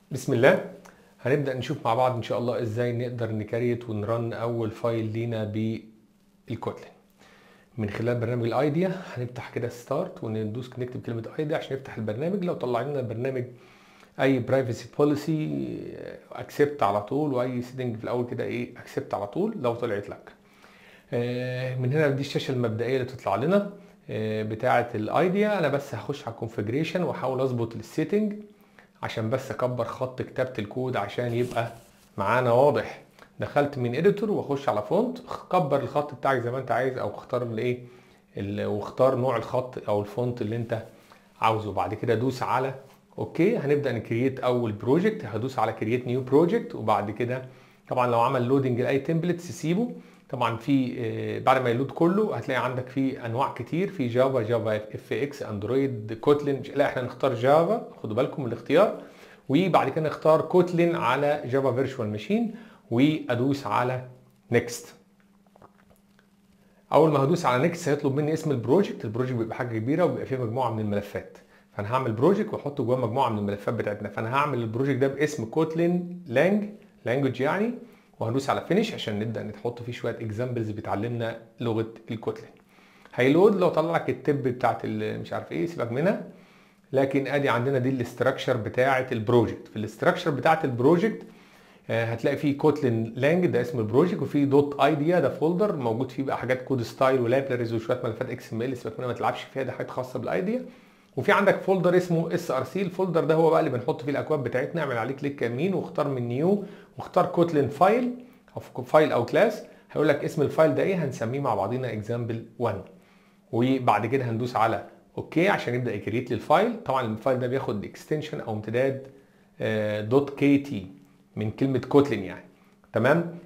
بسم الله هنبدأ نشوف مع بعض ان شاء الله ازاي نقدر نكريت ونرن اول فايل لينا بالكوتلين من خلال برنامج الايديا هنفتح كده ستارت وندوس نكتب كلمة ايديا عشان يفتح البرنامج لو طلع لنا البرنامج اي برايفسي بوليسي اكسبت على طول واي سيتنج في الاول كده ايه اكسبت على طول لو طلعت لك من هنا دي الشاشه المبدئيه اللي تطلع لنا بتاعه الايديا انا بس هخش على الكونفجريشن واحاول اظبط السيتنج عشان بس اكبر خط كتابه الكود عشان يبقى معانا واضح دخلت من اديتور واخش على فونت كبر الخط بتاعك زي ما انت عايز او اختار الايه واختار نوع الخط او الفونت اللي انت عاوزه بعد كده دوس على اوكي هنبدا نكريت اول بروجكت هدوس على كرييت نيو بروجكت وبعد كده طبعا لو عمل لودنج لاي تمبلتس سيبه طبعا في بعد ما يلود كله هتلاقي عندك في انواع كتير في جافا جافا اف اكس اندرويد كوتلين لا احنا نختار جافا خدوا بالكم من الاختيار وبعد كده نختار كوتلين على جافا فيرتشوال ماشين وادوس على نيكست اول ما هدوس على نيكست هيطلب مني اسم البروجكت البروجكت بيبقى حاجه كبيره وبيبقى فيه مجموعه من الملفات فانا هعمل بروجكت واحطه جواه مجموعه من الملفات بتاعتنا فانا هعمل البروجكت ده باسم كوتلين لانج لانجوج يعني وهندوس على فينيش عشان نبدا نحط فيه شويه اكزامبلز بتعلمنا لغه الكوتلين هيلود لو طلع لك التب بتاعت مش عارف ايه سيبك منها لكن ادي عندنا دي الاستراكشر بتاعه البروجكت في الاستراكشر بتاعه البروجكت هتلاقي فيه كوتلين لانج ده اسم البروجكت وفي دوت ايديا ده فولدر موجود فيه بقى حاجات كود ستايل ولايبريز وشويه ملفات اكس ام ال سيبك منها ما تلعبش فيها ده حاجات خاصه بالايديا وفي عندك فولدر اسمه اس ار سي الفولدر ده هو بقى اللي بنحط فيه الاكواد بتاعتنا اعمل عليه كليك يمين واختار من نيو واختار كوتلين فايل او فايل او كلاس هيقول لك اسم الفايل ده ايه هنسميه مع بعضينا اكزامبل 1 وبعد كده هندوس على اوكي عشان يبدا يكريت لي الفايل طبعا الفايل ده بياخد اكستنشن او امتداد دوت كي تي من كلمه كوتلين يعني تمام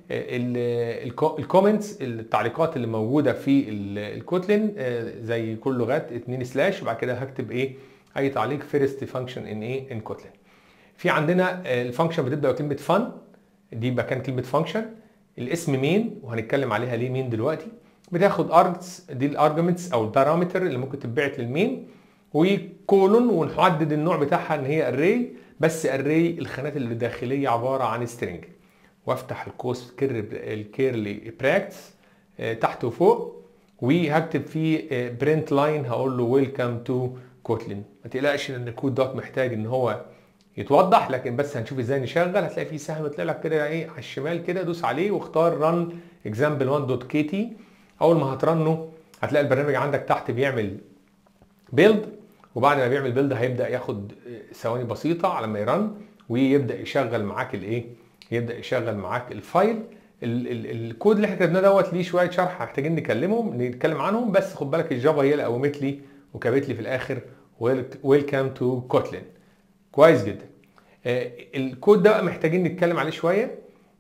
الكومنتس التعليقات اللي موجوده في الكوتلين زي كل لغات 2 سلاش وبعد كده هكتب ايه اي تعليق فيرست فانكشن ان ايه ان كوتلين في عندنا الفانكشن بتبدا بكلمه فن دي مكان كلمه فانكشن الاسم مين وهنتكلم عليها ليه مين دلوقتي بتاخد ارجز دي الارجمنتس او البارامتر اللي ممكن تتبعت للمين وكولون ونحدد النوع بتاعها ان هي اري بس اري الخانات اللي داخليه عباره عن سترنج وافتح القوس الكيرلي براكتس تحت وفوق وهكتب فيه برنت لاين هقول له ويلكم تو كوتلين ما تقلقش ان الكود دوت محتاج ان هو يتوضح لكن بس هنشوف ازاي نشغل هتلاقي في سهم طلع لك كده ايه على الشمال كده دوس عليه واختار رن اكزامبل 1 دوت كي تي اول ما هترنه هتلاقي البرنامج عندك تحت بيعمل بيلد وبعد ما بيعمل بيلد هيبدا ياخد ثواني بسيطه على ما يرن ويبدا يشغل معاك الايه يبدا يشغل معاك الفايل ال ال الكود اللي احنا كتبناه دوت ليه شويه شرح محتاجين نكلمهم نتكلم عنهم بس خد بالك الجافا هي اللي قومت لي وكابت لي في الاخر ويلكم تو كوتلين كويس جدا آه الكود ده محتاجين نتكلم عليه شويه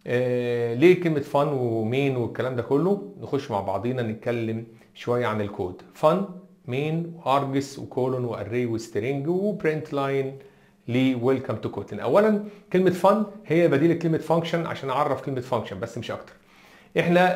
آه ليه كلمه فن ومين والكلام ده كله نخش مع بعضينا نتكلم شويه عن الكود فن مين وارجس وكولون واري وسترينج وبرنت لاين لويلكم تو كوتلين اولا كلمه فن هي بديل كلمه فانكشن عشان اعرف كلمه فانكشن بس مش اكتر احنا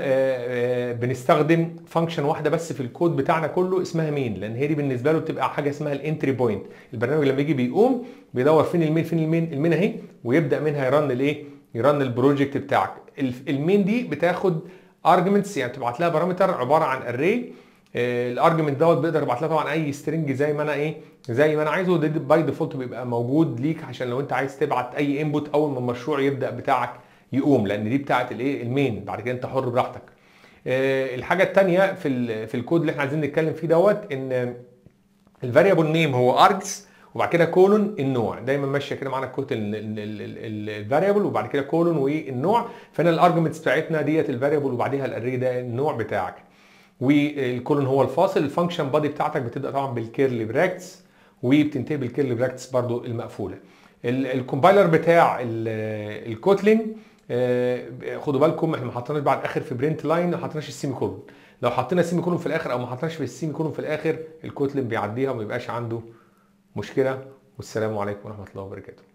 بنستخدم فانكشن واحده بس في الكود بتاعنا كله اسمها مين لان هي دي بالنسبه له بتبقى حاجه اسمها الانتري بوينت البرنامج لما يجي بيقوم بيدور فين المين فين المين المين اهي ويبدا منها يرن الايه يرن البروجكت بتاعك المين دي بتاخد ارجمنتس يعني تبعت لها بارامتر عباره عن اري الارجمنت دوت بيقدر يبعت لها طبعا اي سترنج زي ما انا ايه زي ما انا عايزه ده باي ديفولت بيبقى موجود ليك عشان لو انت عايز تبعت اي انبوت اول ما المشروع يبدا بتاعك يقوم لان دي بتاعه الايه المين بعد كده انت حر براحتك الحاجه الثانيه في في الكود اللي احنا عايزين نتكلم فيه دوت ان الفاريبل نيم هو ارجز وبعد كده كولون النوع دايما ماشيه كده معانا الكود الفاريبل وبعد كده كولون والنوع فهنا الارجمنتس بتاعتنا ديت الفاريبل وبعديها الاري ده النوع بتاعك والكولون هو الفاصل الفانكشن بادي بتاعتك بتبدا طبعا بالكيرلي براكتس وبتنتهي بالكيرلي براكتس برضو المقفوله الكومبايلر بتاع الكوتلين خدوا بالكم احنا ما حطيناش بعد اخر في برنت لاين ما حطيناش السيمي كولون لو حطينا سيمي كولون في الاخر او ما حطيناش في السيمي كولون في الاخر الكوتلين بيعديها وما يبقاش عنده مشكله والسلام عليكم ورحمه الله وبركاته